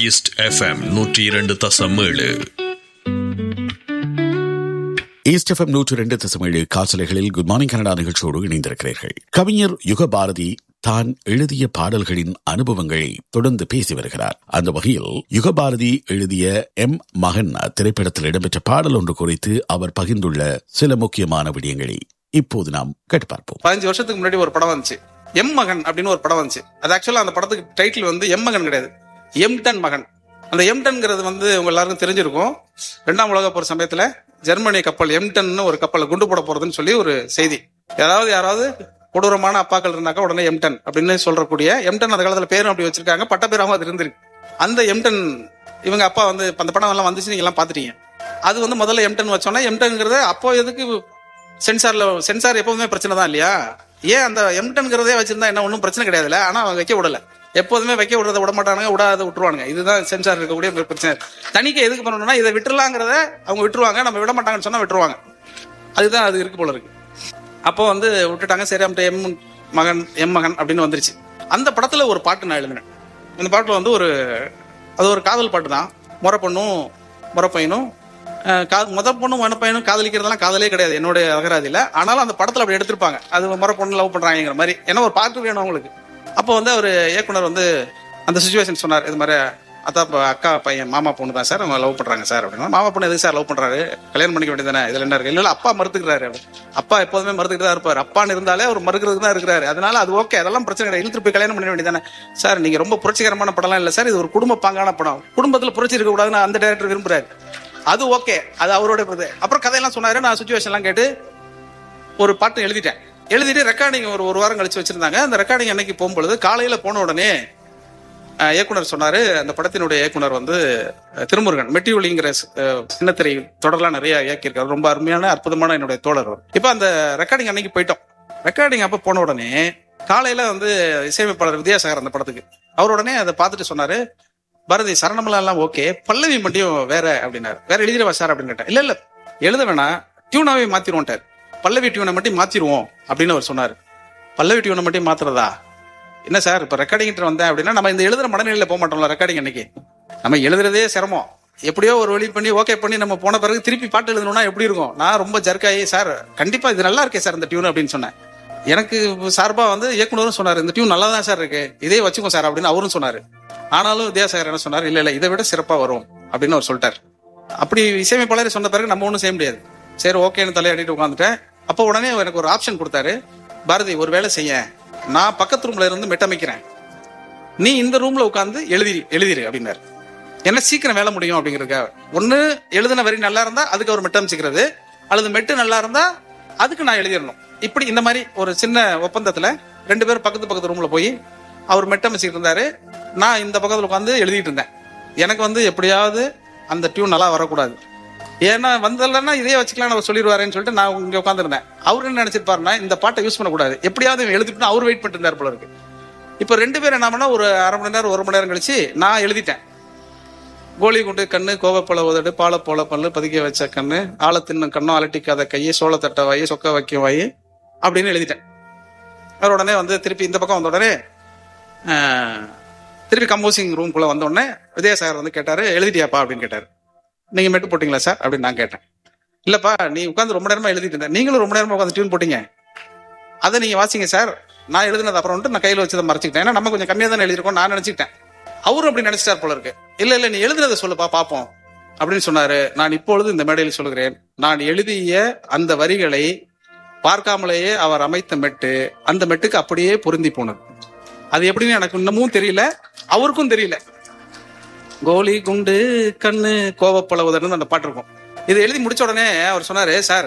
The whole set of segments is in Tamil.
ஈஸ்ட் எஃப்எம் நூற்றி இரண்டு தசம் ஏழு ஈஸ்ட் எஃப்எம் நூற்று ரெண்டு தசமேழு காசலைகளில் குட் மார்னிங் கனடா நிகழ்ச்சியோடு இணைந்திருக்கிறீர்கள் கவிஞர் யுக பாரதி தான் எழுதிய பாடல்களின் அனுபவங்களை தொடர்ந்து பேசி வருகிறார் அந்த வகையில் யுகபாரதி எழுதிய எம் மகன் திரைப்படத்தில் இடம்பெற்ற பாடல் ஒன்று குறித்து அவர் பகிர்ந்துள்ள சில முக்கியமான விடயங்களை இப்போது நாம் கேட்டு பார்ப்போம் பதினஞ்சு வருஷத்துக்கு முன்னாடி ஒரு படம் வந்துச்சு எம் மகன் அப்படின்னு ஒரு படம் வந்துச்சு அது ஆக்சுவலா அந்த படத்துக்கு டைட்டில் வந்து எம் மகன் கிடையாது எம்டன் மகன் அந்த எம்டன்ங்கிறது வந்து உங்க எல்லாருக்கும் தெரிஞ்சிருக்கும் ரெண்டாம் உலக போர் சமயத்துல ஜெர்மனி கப்பல் எம்டன்னு ஒரு கப்பலை குண்டு போட போறதுன்னு சொல்லி ஒரு செய்தி ஏதாவது யாராவது கொடூரமான அப்பாக்கள் இருந்தாக்கா உடனே எம்டன் அப்படின்னு சொல்றக்கூடிய எம்டன் அந்த காலத்துல பேரும் அப்படி வச்சிருக்காங்க பட்ட பேராகவும் அது இருந்திருக்கு அந்த எம்டன் இவங்க அப்பா வந்து அந்த படம் எல்லாம் வந்துச்சு நீங்க எல்லாம் பாத்துட்டீங்க அது வந்து முதல்ல எம்டன் வச்சோன்னா எம்டன்ங்கிறது அப்போ எதுக்கு சென்சார்ல சென்சார் எப்பவுமே பிரச்சனை தான் இல்லையா ஏன் அந்த எம்டன்ங்கிறதே வச்சிருந்தா என்ன ஒன்றும் பிரச்சனை கிடையாதுல்ல ஆனா அவங்க வைக்க விடல எப்போதுமே வைக்க விடுறத விட மாட்டானுங்க விடாத விட்டுருவானுங்க இதுதான் சென்சார் இருக்கக்கூடிய ஒரு பிரச்சனை தணிக்கை எதுக்கு பண்ணணும்னா இதை விட்டுறலாங்கிறத அவங்க விட்டுருவாங்க நம்ம விட மாட்டாங்கன்னு சொன்னா விட்டுருவாங்க அதுதான் அது இருக்கு போல இருக்கு அப்போ வந்து விட்டுட்டாங்க சரி அவன்கிட்ட எம் மகன் எம் மகன் அப்படின்னு வந்துருச்சு அந்த படத்துல ஒரு பாட்டு நான் எழுதினேன் இந்த பாட்டுல வந்து ஒரு அது ஒரு காதல் பாட்டு தான் முறை பொண்ணும் முறை பையனும் அஹ், கா முத பொண்ணும் முறை பையனும் காதலிக்கிறதெல்லாம் காதலே கிடையாது என்னுடைய அகராதியில ஆனாலும் அந்த படத்துல அப்படி எடுத்திருப்பாங்க அது முறை பொண்ணு லவ் பண்றாங்கிற மாதிரி ஏன்னா ஒரு பாட்டு வேணும் அவங்களுக்கு அப்போ வந்து அவர் இயக்குனர் வந்து அந்த சுச்சுவேஷன் சொன்னார் இது மாதிரி அத்தா இப்ப அக்கா பையன் மாமா பொண்ணு தான் சார் அவங்க லவ் பண்றாங்க சார் அப்படின்னா மாமா பொண்ணு எதுக்கு சார் லவ் பண்றாரு கல்யாணம் பண்ணிக்க வேண்டியதானே இதுல என்ன இருக்கு இல்ல இல்ல, அப்பா மறுத்துக்கிறாரு அப்படி. அப்பா எப்போதுமே மறுத்துக்கிட்டு தான் இருப்பாரு அப்பான்னு இருந்தாலே அவர் மறுக்கிறதுக்கு தான் இருக்கிறாரு அதனால அது ஓகே அதெல்லாம் பிரச்சனை கிடையாது இழுத்து போய் கல்யாணம் பண்ண வேண்டியதானே சார் நீங்க ரொம்ப புரட்சிகரமான படம்லாம் இல்ல சார் இது ஒரு குடும்ப பாங்கான படம் குடும்பத்துல புரட்சி இருக்க கூடாதுன்னு அந்த டைரக்டர் விரும்புறாரு அது ஓகே அது அவரோட இது அப்புறம் கதையெல்லாம் சொன்னாரு நான் சுச்சுவேஷன் எல்லாம் கேட்டு ஒரு பாட்டு எழுதிட்டேன் எழுதிட்டு ரெக்கார்டிங் ஒரு ஒரு வாரம் கழிச்சு வச்சிருந்தாங்க அந்த ரெக்கார்டிங் அன்னைக்கு போகும்பொழுது காலையில போன உடனே அஹ், இயக்குனர் சொன்னாரு அந்த படத்தினுடைய இயக்குனர் வந்து அஹ், திருமுருகன் மெட்டிஒலிங்கிற அஹ், சின்னத்திரை தொடர்லாம் நிறைய இயக்கியிருக்காரு ரொம்ப அருமையான அற்புதமான என்னுடைய தோழர் அவர். இப்ப அந்த ரெக்கார்டிங் அன்னைக்கு போயிட்டோம் ரெக்கார்டிங் அப்ப போன உடனே காலையில வந்து இசையமைப்பாளர் வித்யாசாகர் அந்த படத்துக்கு அவர் உடனே அதை பார்த்துட்டு சொன்னாரு பாரதி சரணமலா எல்லாம் ஓகே பல்லவி மட்டும் வேற அப்படின்னாரு வேற எழுதிடவா சார் அப்படின்னு கேட்டேன் இல்ல இல்ல எழுத வேணாம் டியூனாவே மாத்திருவோம்ட்டார் பல்லவி டியூனை மட்டும் மாத்திருவோம் அப்படின்னு அவர் சொன்னாரு பல்லவி டியூனை மட்டும் மாத்துறதா என்ன சார் இப்ப ரெக்கார்டிங் வந்தேன் அப்படின்னா நம்ம இந்த எழுதுற மனநிலையில போக மாட்டோம்ல ரெக்கார்டிங் அன்னைக்கு நம்ம எழுதுறதே சிரமம் எப்படியோ ஒரு வழி பண்ணி ஓகே பண்ணி நம்ம போன பிறகு திருப்பி பாட்டு எழுதணும்னா எப்படி இருக்கும் நான் ரொம்ப ஜர்க்காயி சார் கண்டிப்பா இது நல்லா இருக்கே சார் இந்த டியூன் அப்படின்னு சொன்னேன் எனக்கு சார்பா வந்து இயக்குனரும் சொன்னாரு இந்த டியூன் நல்லா தான் சார் இருக்கு இதே வச்சுக்கோ சார் அப்படின்னு அவரும் சொன்னாரு ஆனாலும் வித்யாசாகர் என்ன சொன்னார் இல்ல இல்ல இதை விட சிறப்பா வரும் அப்படின்னு அவர் சொல்லிட்டார் அப்படி இசையமைப்பாளர் சொன்ன பிறகு நம்ம ஒன்றும் செய்ய முடியாது சரி ஓகேன்னு தலையாடிட்டு உட்காந்துட்டேன் அப்போ உடனே எனக்கு ஒரு ஆப்ஷன் கொடுத்தாரு பாரதி ஒரு வேலை செய்ய நான் பக்கத்து ரூம்ல இருந்து மெட்டமைக்கிறேன் நீ இந்த ரூம்ல உட்காந்து எழுதி எழுதிரு அப்படின்னாரு என்ன சீக்கிரம் வேலை முடியும் அப்படிங்கிறதுக்காக ஒண்ணு எழுதின வரி நல்லா இருந்தா அதுக்கு அவர் மெட்டமைச்சுக்கிறது அல்லது மெட்டு நல்லா இருந்தா அதுக்கு நான் எழுதிடணும் இப்படி இந்த மாதிரி ஒரு சின்ன ஒப்பந்தத்துல ரெண்டு பேரும் பக்கத்து பக்கத்து ரூம்ல போய் அவர் மெட்டமைச்சுக்கிட்டு இருந்தாரு நான் இந்த பக்கத்துல உட்காந்து எழுதிட்டு இருந்தேன் எனக்கு வந்து எப்படியாவது அந்த டியூன் நல்லா வரக்கூடாது ஏன்னா வந்தலன்னா இதே வச்சுக்கலாம் அவர் சொல்லிடுவாருன்னு சொல்லிட்டு நான் இங்க உட்காந்துருந்தேன் அவரு என்ன நினைச்சிருப்பாருன்னா இந்த பாட்டை யூஸ் பண்ணக்கூடாது எப்படியாவது இவன் எழுதிட்டு அவர் வெயிட் பண்ணிட்டு இருந்தார் போல இருக்கு இப்ப ரெண்டு பேரும் என்ன பண்ணா ஒரு அரை மணி நேரம் ஒரு மணி நேரம் கழிச்சு நான் எழுதிட்டேன் கோலி குண்டு கண்ணு கோவப்பழ உதடு பால போல பல்லு பதுக்கி வச்ச கண்ணு ஆழ தின்னு கண்ணும் அலட்டிக்காத கையை சோளத்தட்ட வாயி சொக்க வைக்கும் வாயி அப்படின்னு எழுதிட்டேன் அவர் உடனே வந்து திருப்பி இந்த பக்கம் வந்த உடனே ஆஹ், திருப்பி கம்போசிங் ரூம்குள்ள வந்த உடனே விஜயசாகர் வந்து கேட்டாரு எழுதிட்டியாப்பா அப்படின்னு கேட்டாரு நீங்க மெட்டு போட்டீங்களா சார் அப்படின்னு நான் கேட்டேன் இல்லப்பா நீ உட்காந்து ரொம்ப நேரமா எழுதிட்டு இருந்த நீங்களும் ரொம்ப நேரமா உட்காந்து டியூன் போட்டீங்க அதை நீங்க வாசிங்க சார் நான் எழுதினது அப்புறம் வந்துட்டு நான் கையில வச்சதை மறைச்சிக்கிட்டேன் ஏன்னா நம்ம கொஞ்சம் கம்மியா தான் எழுதிருக்கோம் நான் நினைச்சுக்கிட்டேன் அவரும் அப்படி நினைச்சிட்டார் போல இருக்கு இல்ல இல்ல நீ எழுதுனதை சொல்லுப்பா பாப்போம் அப்படின்னு சொன்னாரு நான் இப்பொழுது இந்த மேடையில் சொல்கிறேன் நான் எழுதிய அந்த வரிகளை பார்க்காமலேயே அவர் அமைத்த மெட்டு அந்த மெட்டுக்கு அப்படியே பொருந்தி போனது அது எப்படின்னு எனக்கு இன்னமும் தெரியல அவருக்கும் தெரியல கோலி குண்டு கண்ணு கோவப்பழவுதன்னு அந்த பாட்டு இருக்கும் இது எழுதி முடிச்ச உடனே அவர் சொன்னாரு சார்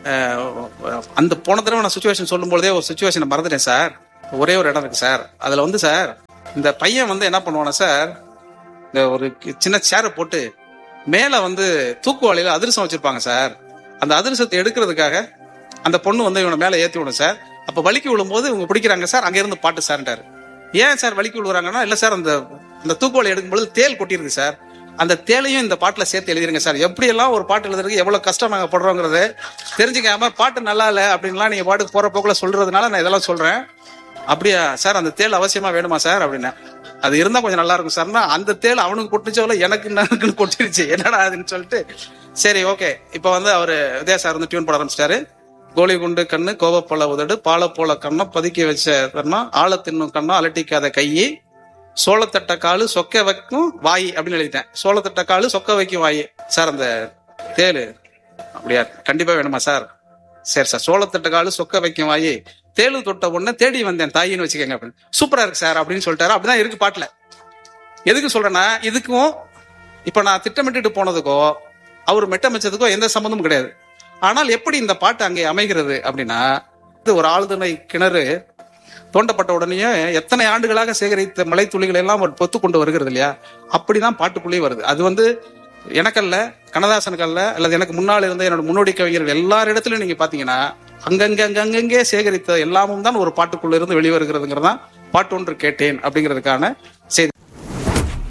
அஹ், அந்த போன தடவை நான் சுச்சுவேஷன் சொல்லும் பொழுதே ஒரு சுச்சுவேஷனை மறந்துட்டேன் சார் ஒரே ஒரு இடம் இருக்கு சார் அதுல வந்து சார் இந்த பையன் வந்து என்ன பண்ணுவானா சார் இந்த ஒரு கி- சின்ன சேரை போட்டு மேல வந்து தூக்குவாளியில அதிரசம் வச்சிருப்பாங்க சார் அந்த அதிரசத்தை எடுக்கிறதுக்காக அந்த பொண்ணு வந்து இவனை மேல ஏத்தி விடும் சார் அப்ப வலிக்கு விழும்போது இவங்க பிடிக்கிறாங்க சார் அங்க இருந்து பாட்டு சார்ன்றாரு ஏன் சார் வலிக்கு விழுறாங்கன்னா இல்ல சார் அந்த அந்த தூக்குவாளி எடுக்கும்போது தேல் கொட்டிருக்கு சார் அந்த தேலையும் இந்த பாட்டுல சேர்த்து எழுதிருங்க சார் எப்படி எல்லாம் ஒரு பாட்டு எழுதுறதுக்கு எவ்வளவு கஷ்டம் நாங்க படுறோங்கிறது தெரிஞ்சுக்காம பாட்டு நல்லா இல்ல அப்படின்லாம் நீங்க பாட்டுக்கு போற போக்குல சொல்றதுனால நான் இதெல்லாம் சொல்றேன் அப்படியா சார் அந்த தேல் அவசியமா வேணுமா சார் அப்படின்னா அது இருந்தா கொஞ்சம் நல்லா இருக்கும் சார்னா அந்த தேள் அவனுக்கு கொட்டுச்சோல எனக்கு எனக்குன்னு கொட்டிருச்சு என்னடா அதுன்னு சொல்லிட்டு சரி ஓகே இப்போ வந்து அவரு வித்யா சார் வந்து டியூன் போட ஆரம்பிச்சிட்டாரு கோலி குண்டு கண்ணு கோவப்போல உதடு பாலை போல கண்ணம் பதுக்கி வச்ச கண்ணம் ஆழ தின்னும் கண்ணம் அலட்டிக்காத கையை சோளத்தட்ட காலு சொக்க வைக்கும் வாய் அப்படின்னு எழுதிட்டேன் சோளத்தட்ட காலு சொக்க வைக்கும் வாய் சார் அந்த தேளு அப்படியா கண்டிப்பா வேணுமா சார் சரி சார் சோளத்தட்ட காலு சொக்க வைக்கும் வாயி தேளு தொட்ட உடனே தேடி வந்தேன் தாயின்னு வச்சுக்கோங்க அப்படின்னு சூப்பரா இருக்கு சார் அப்படின்னு சொல்லிட்டாரு அப்படிதான் இருக்கு பாட்டுல எதுக்கு சொல்றேன்னா இதுக்கும் இப்ப நான் திட்டமிட்டுட்டு போனதுக்கோ அவர் மெட்டமைச்சதுக்கோ எந்த சம்மந்தமும் கிடையாது ஆனால் எப்படி இந்த பாட்டு அங்கே அமைகிறது அப்படின்னா இது ஒரு ஆழ்துணை கிணறு தோண்டப்பட்ட உடனே எத்தனை ஆண்டுகளாக சேகரித்த மலை துளிகள் எல்லாம் ஒரு பொத்து கொண்டு வருகிறது இல்லையா அப்படிதான் பாட்டுக்குள்ளேயே வருது அது வந்து எனக்கல்ல கண்ணதாசனுக்கல்ல அல்லது எனக்கு முன்னால் இருந்த என்னோட முன்னோடி கவிஞர்கள் எல்லாரிடத்திலும் நீங்க பாத்தீங்கன்னா அங்கங்க அங்கங்கே சேகரித்த எல்லாமும் தான் ஒரு பாட்டுக்குள்ள இருந்து வெளிவருகிறதுங்கிறதான் பாட்டு ஒன்று கேட்டேன் அப்படிங்கிறதுக்கான செய்தி